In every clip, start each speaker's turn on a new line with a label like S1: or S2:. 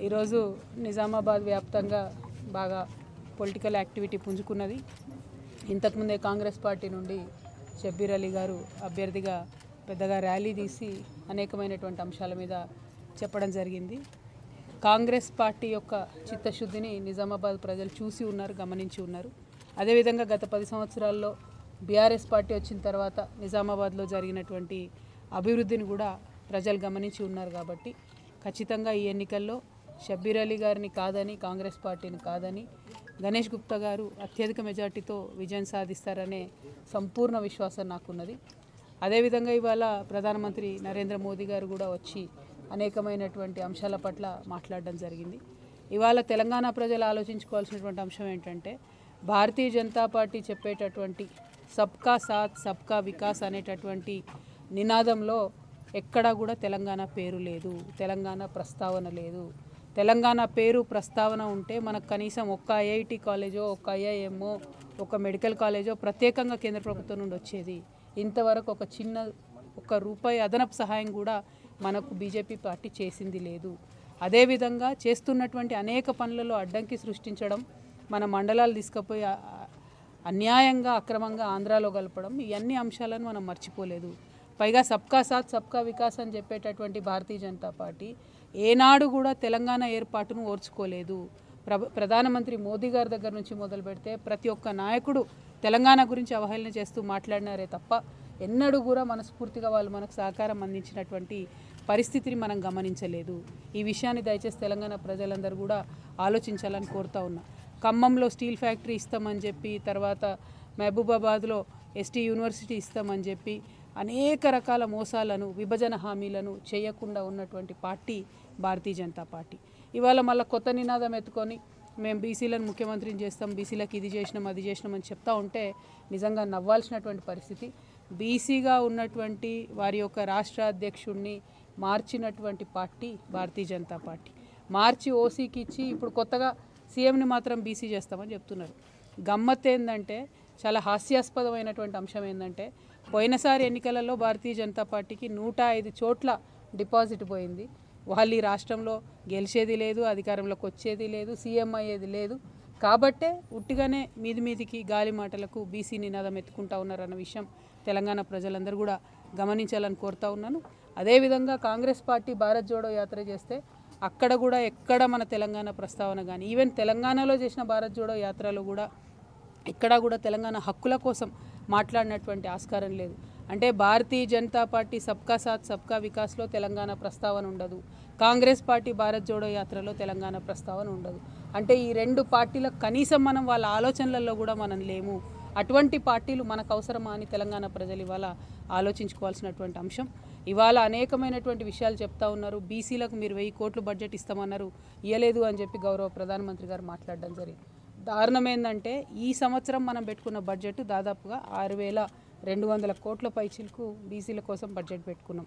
S1: ఈరోజు నిజామాబాద్ వ్యాప్తంగా బాగా పొలిటికల్ యాక్టివిటీ పుంజుకున్నది ఇంతకుముందే కాంగ్రెస్ పార్టీ నుండి షబ్బీర్ అలీ గారు అభ్యర్థిగా పెద్దగా ర్యాలీ తీసి అనేకమైనటువంటి అంశాల మీద చెప్పడం జరిగింది కాంగ్రెస్ పార్టీ యొక్క చిత్తశుద్ధిని నిజామాబాద్ ప్రజలు చూసి ఉన్నారు గమనించి ఉన్నారు అదేవిధంగా గత పది సంవత్సరాల్లో బీఆర్ఎస్ పార్టీ వచ్చిన తర్వాత నిజామాబాద్లో జరిగినటువంటి అభివృద్ధిని కూడా ప్రజలు గమనించి ఉన్నారు కాబట్టి ఖచ్చితంగా ఈ ఎన్నికల్లో షబ్బీర్ అలీ గారిని కాదని కాంగ్రెస్ పార్టీని కాదని గణేష్ గుప్తా గారు అత్యధిక మెజార్టీతో విజయం సాధిస్తారనే సంపూర్ణ విశ్వాసం నాకున్నది అదేవిధంగా ఇవాళ ప్రధానమంత్రి నరేంద్ర మోదీ గారు కూడా వచ్చి అనేకమైనటువంటి అంశాల పట్ల మాట్లాడడం జరిగింది ఇవాళ తెలంగాణ ప్రజలు ఆలోచించుకోవాల్సినటువంటి అంశం ఏంటంటే భారతీయ జనతా పార్టీ చెప్పేటటువంటి సబ్కా సాత్ సబ్కా వికాస్ అనేటటువంటి నినాదంలో ఎక్కడా కూడా తెలంగాణ పేరు లేదు తెలంగాణ ప్రస్తావన లేదు తెలంగాణ పేరు ప్రస్తావన ఉంటే మనకు కనీసం ఒక్క ఐఐటి కాలేజో ఒక్క ఐఐఎంఓ ఒక మెడికల్ కాలేజో ప్రత్యేకంగా కేంద్ర ప్రభుత్వం నుండి వచ్చేది ఇంతవరకు ఒక చిన్న ఒక రూపాయి అదనపు సహాయం కూడా మనకు బీజేపీ పార్టీ చేసింది లేదు అదేవిధంగా చేస్తున్నటువంటి అనేక పనులలో అడ్డంకి సృష్టించడం మన మండలాలు తీసుకుపోయి ఆ- ఆ- అన్యాయంగా అక్రమంగా ఆంధ్రాలో కలపడం ఈ అన్ని అంశాలను మనం మర్చిపోలేదు పైగా సబ్కా సాత్ సబ్కా వికాస్ అని చెప్పేటటువంటి భారతీయ జనతా పార్టీ ఏనాడు కూడా తెలంగాణ ఏర్పాటును ఓర్చుకోలేదు ప్ర ప్రధానమంత్రి మోదీ గారి దగ్గర నుంచి మొదలు పెడితే ప్రతి ఒక్క నాయకుడు తెలంగాణ గురించి అవహేళన చేస్తూ మాట్లాడినారే తప్ప ఎన్నడూ కూడా మనస్ఫూర్తిగా వాళ్ళు మనకు సహకారం అందించినటువంటి పరిస్థితిని మనం గమనించలేదు ఈ విషయాన్ని దయచేసి తెలంగాణ ప్రజలందరూ కూడా ఆలోచించాలని కోరుతా ఉన్నా ఖమ్మంలో స్టీల్ ఫ్యాక్టరీ ఇస్తామని చెప్పి తర్వాత మహబూబాబాద్లో ఎస్టీ యూనివర్సిటీ ఇస్తామని చెప్పి అనేక రకాల మోసాలను విభజన హామీలను చేయకుండా ఉన్నటువంటి పార్టీ భారతీయ జనతా పార్టీ ఇవాళ మళ్ళీ కొత్త నినాదం ఎత్తుకొని మేము బీసీలను ముఖ్యమంత్రిని చేస్తాం బీసీలకు ఇది చేసినాం అది చేసినాం అని చెప్తా ఉంటే నిజంగా నవ్వాల్సినటువంటి పరిస్థితి బీసీగా ఉన్నటువంటి వారి యొక్క రాష్ట్ర అధ్యక్షుడిని మార్చినటువంటి పార్టీ భారతీయ జనతా పార్టీ మార్చి ఓసీకి ఇచ్చి ఇప్పుడు కొత్తగా సీఎంని మాత్రం బీసీ చేస్తామని చెప్తున్నారు గమ్మత్ ఏంటంటే చాలా హాస్యాస్పదమైనటువంటి అంశం ఏంటంటే పోయినసారి ఎన్నికలలో భారతీయ జనతా పార్టీకి నూట ఐదు చోట్ల డిపాజిట్ పోయింది వాళ్ళు ఈ రాష్ట్రంలో గెలిచేది లేదు అధికారంలోకి వచ్చేది లేదు సీఎం అయ్యేది లేదు కాబట్టే ఉట్టిగానే మీది మీదికి గాలి మాటలకు బీసీ నినాదం ఎత్తుకుంటా ఉన్నారన్న విషయం తెలంగాణ ప్రజలందరూ కూడా గమనించాలని కోరుతా ఉన్నాను అదేవిధంగా కాంగ్రెస్ పార్టీ భారత్ జోడో యాత్ర చేస్తే అక్కడ కూడా ఎక్కడ మన తెలంగాణ ప్రస్తావన కానీ ఈవెన్ తెలంగాణలో చేసిన భారత్ జోడో యాత్రలో కూడా ఎక్కడా కూడా తెలంగాణ హక్కుల కోసం మాట్లాడినటువంటి ఆస్కారం లేదు అంటే భారతీయ జనతా పార్టీ సబ్కా సాత్ సబ్కా వికాస్లో తెలంగాణ ప్రస్తావన ఉండదు కాంగ్రెస్ పార్టీ భారత్ జోడో యాత్రలో తెలంగాణ ప్రస్తావన ఉండదు అంటే ఈ రెండు పార్టీలకు కనీసం మనం వాళ్ళ ఆలోచనలలో కూడా మనం లేము అటువంటి పార్టీలు మనకు అవసరమా అని తెలంగాణ ప్రజలు ఇవాళ ఆలోచించుకోవాల్సినటువంటి అంశం ఇవాళ అనేకమైనటువంటి విషయాలు చెప్తా ఉన్నారు బీసీలకు మీరు వెయ్యి కోట్లు బడ్జెట్ ఇస్తామన్నారు ఇయ్యలేదు అని చెప్పి గౌరవ ప్రధానమంత్రి గారు మాట్లాడడం జరిగింది దారుణం ఏంటంటే ఈ సంవత్సరం మనం పెట్టుకున్న బడ్జెట్ దాదాపుగా ఆరు వేల రెండు వందల కోట్ల పైచిలకు బీసీల కోసం బడ్జెట్ పెట్టుకున్నాం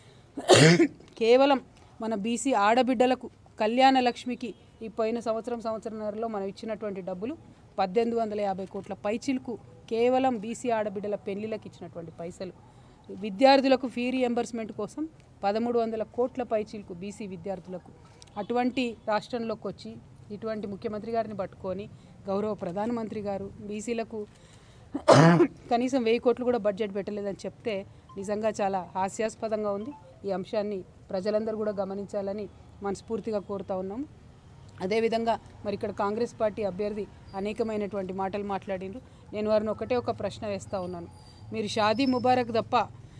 S1: కేవలం మన బీసీ ఆడబిడ్డలకు కళ్యాణ లక్ష్మికి ఈ పోయిన సంవత్సరం సంవత్సరంన్నరలో మనం ఇచ్చినటువంటి డబ్బులు పద్దెనిమిది వందల యాభై కోట్ల పైచిలకు కేవలం బీసీ ఆడబిడ్డల పెళ్లిలకు ఇచ్చినటువంటి పైసలు విద్యార్థులకు ఫీ రియంబర్స్మెంట్ కోసం పదమూడు వందల కోట్ల పైచీలకు బీసీ విద్యార్థులకు అటువంటి రాష్ట్రంలోకి వచ్చి ఇటువంటి ముఖ్యమంత్రి గారిని పట్టుకొని గౌరవ ప్రధానమంత్రి గారు బీసీలకు కనీసం వెయ్యి కోట్లు కూడా బడ్జెట్ పెట్టలేదని చెప్తే నిజంగా చాలా హాస్యాస్పదంగా ఉంది ఈ అంశాన్ని ప్రజలందరూ కూడా గమనించాలని మనస్ఫూర్తిగా కోరుతా ఉన్నాము అదేవిధంగా మరి ఇక్కడ కాంగ్రెస్ పార్టీ అభ్యర్థి అనేకమైనటువంటి మాటలు మాట్లాడిండ్రు నేను వారిని ఒకటే ఒక ప్రశ్న వేస్తూ ఉన్నాను మీరు షాదీ ముబారక్ తప్ప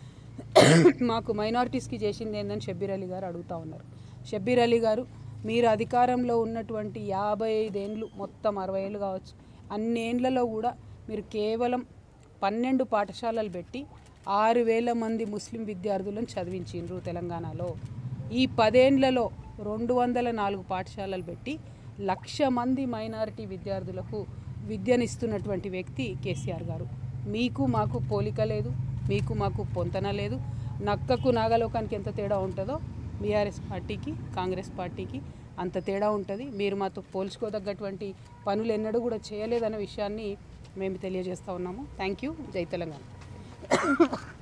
S1: మాకు మైనారిటీస్కి చేసింది ఏందని షబ్బీర్ అలీ గారు అడుగుతా ఉన్నారు షబ్బీర్ అలీ గారు మీరు అధికారంలో ఉన్నటువంటి యాభై ఐదేండ్లు మొత్తం అరవై ఏళ్ళు కావచ్చు అన్ని ఏండ్లలో కూడా మీరు కేవలం పన్నెండు పాఠశాలలు పెట్టి ఆరు వేల మంది ముస్లిం విద్యార్థులను చదివించిండ్రు తెలంగాణలో ఈ పదేండ్లలో రెండు వందల నాలుగు పాఠశాలలు పెట్టి లక్ష మంది మైనారిటీ విద్యార్థులకు విద్యనిస్తున్నటువంటి వ్యక్తి కేసీఆర్ గారు మీకు మాకు పోలిక లేదు మీకు మాకు పొంతన లేదు నక్కకు నాగలోకానికి ఎంత తేడా ఉంటుందో బీఆర్ఎస్ పార్టీకి కాంగ్రెస్ పార్టీకి అంత తేడా ఉంటుంది మీరు మాతో పోల్చుకోదగ్గటువంటి పనులు ఎన్నడూ కూడా చేయలేదనే విషయాన్ని మేము తెలియజేస్తా ఉన్నాము థ్యాంక్ యూ జై తెలంగాణ